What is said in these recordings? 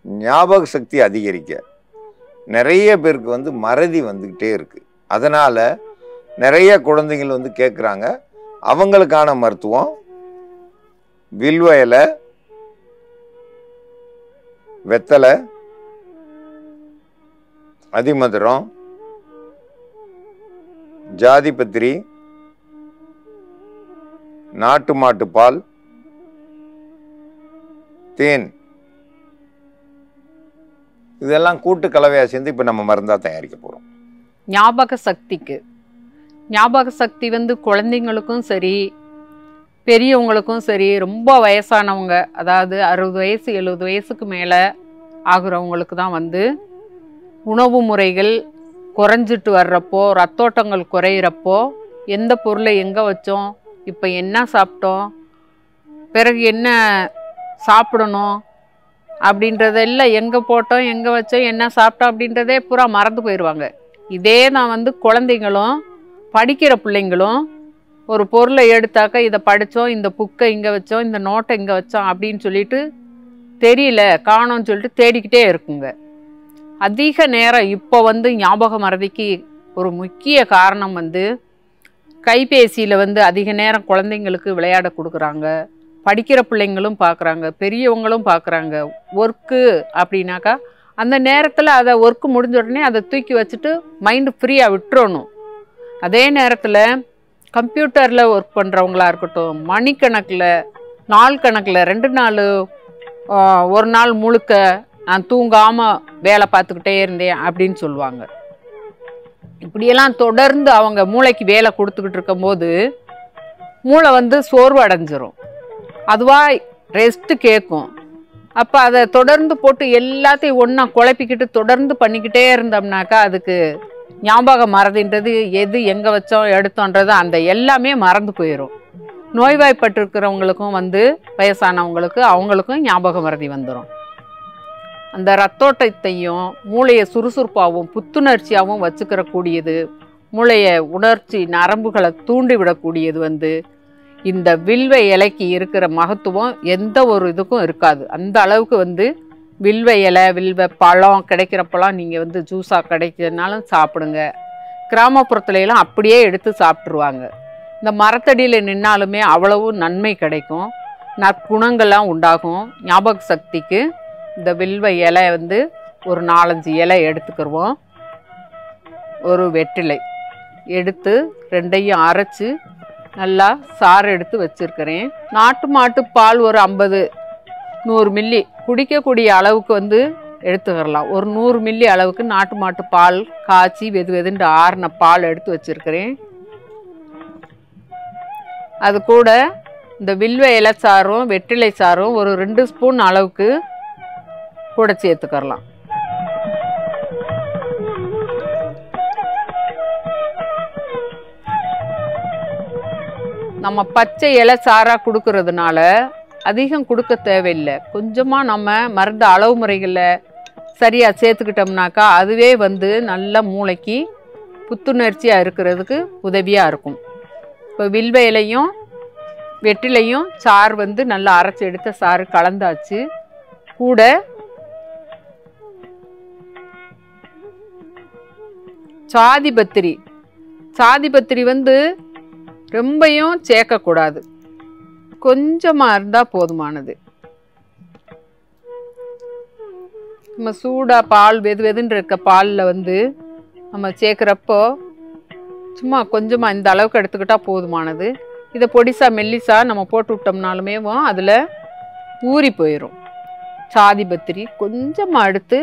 ஞாபக சக்தி அதிகரிக்க நிறைய பேருக்கு வந்து மறதி வந்துக்கிட்டே இருக்கு அதனால நிறைய குழந்தைகள் வந்து கேட்குறாங்க அவங்களுக்கான மருத்துவம் வில்வ இலை வெத்தலை அதிமதுரம் ஜாதிபத்திரி நாட்டு மாட்டு பால் தேன் இதெல்லாம் கூட்டு கலவையாக சேர்ந்து இப்போ நம்ம மருந்தா தயாரிக்க போகிறோம் ஞாபக சக்திக்கு ஞாபக சக்தி வந்து குழந்தைங்களுக்கும் சரி பெரியவங்களுக்கும் சரி ரொம்ப வயசானவங்க அதாவது அறுபது வயசு எழுபது வயசுக்கு மேலே ஆகுறவங்களுக்கு தான் வந்து உணவு முறைகள் குறைஞ்சிட்டு வர்றப்போ ரத்தோட்டங்கள் குறையிறப்போ எந்த பொருளை எங்கே வச்சோம் இப்போ என்ன சாப்பிட்டோம் பிறகு என்ன சாப்பிடணும் அப்படின்றதெல்லாம் எங்கே போட்டோம் எங்கே வச்சோம் என்ன சாப்பிட்டோம் அப்படின்றதே பூரா மறந்து போயிடுவாங்க இதே தான் வந்து குழந்தைங்களும் படிக்கிற பிள்ளைங்களும் ஒரு பொருளை எடுத்தாக்க இதை படித்தோம் இந்த புக்கை இங்கே வச்சோம் இந்த நோட்டை இங்கே வச்சோம் அப்படின்னு சொல்லிட்டு தெரியல காணோம்னு சொல்லிட்டு தேடிக்கிட்டே இருக்குங்க அதிக நேரம் இப்போ வந்து ஞாபக மறதிக்கு ஒரு முக்கிய காரணம் வந்து கைபேசியில் வந்து அதிக நேரம் குழந்தைங்களுக்கு விளையாட கொடுக்குறாங்க படிக்கிற பிள்ளைங்களும் பார்க்குறாங்க பெரியவங்களும் பார்க்குறாங்க ஒர்க்கு அப்படின்னாக்கா அந்த நேரத்தில் அதை ஒர்க்கு முடிஞ்ச உடனே அதை தூக்கி வச்சுட்டு மைண்டு ஃப்ரீயாக விட்டுறணும் அதே நேரத்தில் கம்ப்யூட்டரில் ஒர்க் பண்ணுறவங்களா இருக்கட்டும் மணிக்கணக்கில் நாள் கணக்கில் ரெண்டு நாள் ஆ, ஒரு நாள் முழுக்க நான் தூங்காமல் வேலை பார்த்துக்கிட்டே இருந்தேன் அப்படின்னு சொல்லுவாங்க இப்படியெல்லாம் தொடர்ந்து அவங்க மூளைக்கு வேலை கொடுத்துக்கிட்டு இருக்கும்போது மூளை வந்து சோர்வு அடைஞ்சிரும் அதுவாக ரெஸ்ட்டு கேட்கும் அப்போ அதை தொடர்ந்து போட்டு எல்லாத்தையும் ஒன்றா குழப்பிக்கிட்டு தொடர்ந்து பண்ணிக்கிட்டே இருந்தோம்னாக்கா அதுக்கு ஞாபகம் மறதின்றது எது எங்கே வச்சோம் எடுத்தோன்றது அந்த எல்லாமே மறந்து போயிடும் நோய்வாய்ப்பட்டிருக்கிறவங்களுக்கும் வந்து வயசானவங்களுக்கு அவங்களுக்கும் ஞாபக மறதி வந்துடும் அந்த ரத்தோட்டத்தையும் மூளையை சுறுசுறுப்பாகவும் புத்துணர்ச்சியாகவும் வச்சுக்கிற கூடியது மூளையை உணர்ச்சி நரம்புகளை தூண்டி விடக்கூடியது வந்து இந்த வில்வ இலைக்கு இருக்கிற மகத்துவம் எந்த ஒரு இதுக்கும் இருக்காது அந்த அளவுக்கு வந்து வில்வ இலை வில்வ பழம் கிடைக்கிறப்பெல்லாம் நீங்கள் வந்து ஜூஸாக கிடைக்கிறதுனாலும் சாப்பிடுங்க கிராமப்புறத்துல எல்லாம் அப்படியே எடுத்து சாப்பிட்ருவாங்க இந்த மரத்தடியில் நின்னாலுமே அவ்வளவு நன்மை கிடைக்கும் நற்குணங்கள்லாம் உண்டாகும் ஞாபக சக்திக்கு இந்த வில்வ இலை வந்து ஒரு நாலஞ்சு இலை எடுத்துக்கிடுவோம் ஒரு வெற்றிலை எடுத்து ரெண்டையும் அரைச்சு நல்லா சாறு எடுத்து வச்சிருக்கிறேன் நாட்டு மாட்டு பால் ஒரு ஐம்பது நூறு மில்லி குடிக்கக்கூடிய அளவுக்கு வந்து எடுத்துக்கிறலாம் ஒரு நூறு மில்லி அளவுக்கு நாட்டு மாட்டு பால் காய்ச்சி வெது வெதுண்டு ஆறின பால் எடுத்து வச்சிருக்கிறேன் அது கூட இந்த வில்வ இலை சாறும் வெற்றிலை சாறும் ஒரு ரெண்டு ஸ்பூன் அளவுக்கு கூட சேர்த்துக்கறலாம் நம்ம பச்சை இலை சாராக கொடுக்கறதுனால அதிகம் கொடுக்க தேவையில்லை கொஞ்சமாக நம்ம மருந்து அளவு முறைகளில் சரியாக சேர்த்துக்கிட்டோம்னாக்கா அதுவே வந்து நல்ல மூளைக்கு புத்துணர்ச்சியாக இருக்கிறதுக்கு உதவியாக இருக்கும் இப்போ வில்வ இலையும் வெற்றிலையும் சாறு வந்து நல்லா அரைச்சி எடுத்த சாறு கலந்தாச்சு கூட சாதிபத்திரி சாதிபத்திரி வந்து ரொம்பையும் சேர்க்கக்கூடாது கொஞ்சமாக இருந்தால் போதுமானது நம்ம சூடாக பால் வெது வெதுன்னு இருக்க பாலில் வந்து நம்ம சேர்க்குறப்போ சும்மா கொஞ்சமாக இந்த அளவுக்கு எடுத்துக்கிட்டால் போதுமானது இதை பொடிசா மெல்லிசா நம்ம போட்டு விட்டோம்னாலுமே அதில் ஊறி போயிடும் சாதி பத்திரி கொஞ்சமாக எடுத்து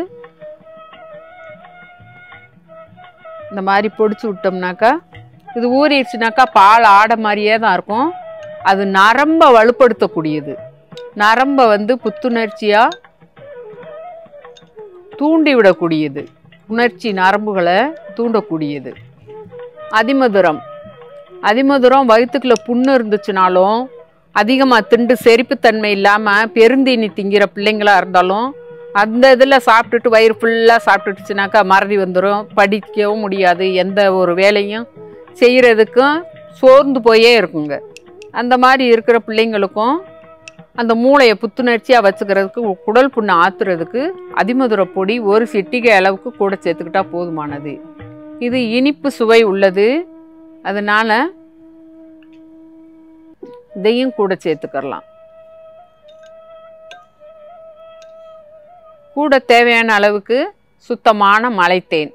இந்த மாதிரி பொடிச்சு விட்டோம்னாக்கா இது ஊறிடுச்சுனாக்கா பால் ஆட மாதிரியே தான் இருக்கும் அது நரம்ப வலுப்படுத்தக்கூடியது நரம்பை வந்து புத்துணர்ச்சியாக தூண்டி விடக்கூடியது உணர்ச்சி நரம்புகளை தூண்டக்கூடியது அதிமதுரம் அதிமதுரம் வயிற்றுக்குள்ள புண்ணு இருந்துச்சுனாலும் அதிகமாக திண்டு செரிப்புத்தன்மை இல்லாமல் பெருந்தீனி திங்கிற பிள்ளைங்களா இருந்தாலும் அந்த இதில் சாப்பிட்டுட்டு வயிறு ஃபுல்லாக சாப்பிட்டுட்டுச்சுனாக்கா மறதி வந்துடும் படிக்கவும் முடியாது எந்த ஒரு வேலையும் செய்கிறதுக்கும் சோர்ந்து போயே இருக்குங்க அந்த மாதிரி இருக்கிற பிள்ளைங்களுக்கும் அந்த மூளையை புத்துணர்ச்சியாக வச்சுக்கிறதுக்கு உ- குடல் புண்ணை ஆத்துறதுக்கு அதிமதுர பொடி ஒரு சிட்டிகை அளவுக்கு கூட சேர்த்துக்கிட்டா போதுமானது இது இனிப்பு சுவை உள்ளது அதனால இதையும் கூட சேர்த்துக்கலாம் கூட தேவையான அளவுக்கு சுத்தமான மலைத்தேன்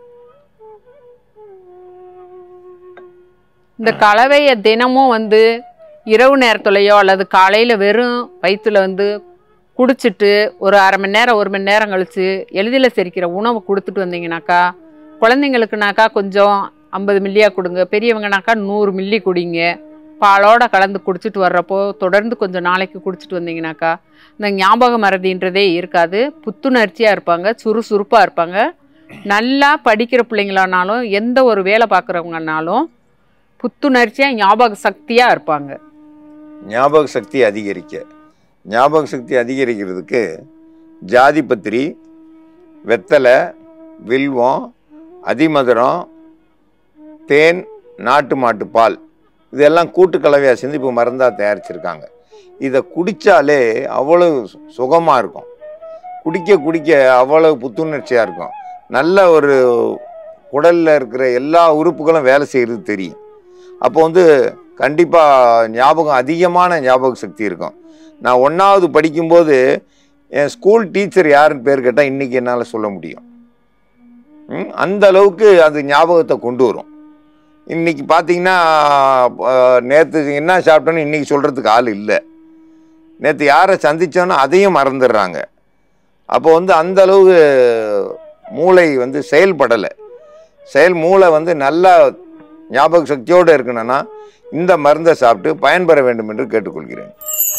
இந்த கலவையை தினமும் வந்து இரவு நேரத்துலையோ அல்லது காலையில் வெறும் வயிற்றுல வந்து குடிச்சிட்டு ஒரு அரை மணி நேரம் ஒரு மணி நேரம் கழித்து எளிதில் செரிக்கிற உணவு கொடுத்துட்டு வந்தீங்கனாக்கா குழந்தைங்களுக்குனாக்கா கொஞ்சம் ஐம்பது மில்லியாக கொடுங்க பெரியவங்கனாக்கா நூறு மில்லி குடிங்க பாலோட கலந்து குடிச்சிட்டு வர்றப்போ தொடர்ந்து கொஞ்சம் நாளைக்கு குடிச்சிட்டு வந்தீங்கனாக்கா இந்த ஞாபக மறதின்றதே இருக்காது புத்துணர்ச்சியாக இருப்பாங்க சுறுசுறுப்பாக இருப்பாங்க நல்லா படிக்கிற பிள்ளைங்களானாலும் எந்த ஒரு வேலை பார்க்குறவங்கனாலும் புத்துணர்ச்சியாக ஞாபக சக்தியாக இருப்பாங்க ஞாபக சக்தி அதிகரிக்க ஞாபக சக்தி அதிகரிக்கிறதுக்கு ஜாதிபத்திரி வெத்தலை வில்வம் அதிமதுரம் தேன் நாட்டு மாட்டு பால் இதெல்லாம் கூட்டு கலவையாக சேர்ந்து இப்போ மருந்தாக தயாரிச்சிருக்காங்க இதை குடித்தாலே அவ்வளவு சுகமாக இருக்கும் குடிக்க குடிக்க அவ்வளவு புத்துணர்ச்சியாக இருக்கும் நல்ல ஒரு உடலில் இருக்கிற எல்லா உறுப்புகளும் வேலை செய்கிறது தெரியும் அப்போ வந்து கண்டிப்பாக ஞாபகம் அதிகமான ஞாபக சக்தி இருக்கும் நான் ஒன்றாவது படிக்கும்போது என் ஸ்கூல் டீச்சர் யாருன்னு பேர் கேட்டால் இன்றைக்கி என்னால் சொல்ல முடியும் ம், அந்த அளவுக்கு அது ஞாபகத்தை கொண்டு வரும் இன்னைக்கு பார்த்தீங்கன்னா நேற்று என்ன சாப்பிட்டோன்னு இன்னைக்கு சொல்கிறதுக்கு ஆள் இல்லை நேற்று யாரை சந்திச்சோன்னு அதையும் மறந்துடுறாங்க அப்போ வந்து அந்த அளவு மூளை வந்து செயல்படலை செயல் மூளை வந்து நல்லா ஞாபக சக்தியோடு இருக்கணும்னா இந்த மருந்தை சாப்பிட்டு பயன்பெற வேண்டும் என்று கேட்டுக்கொள்கிறேன்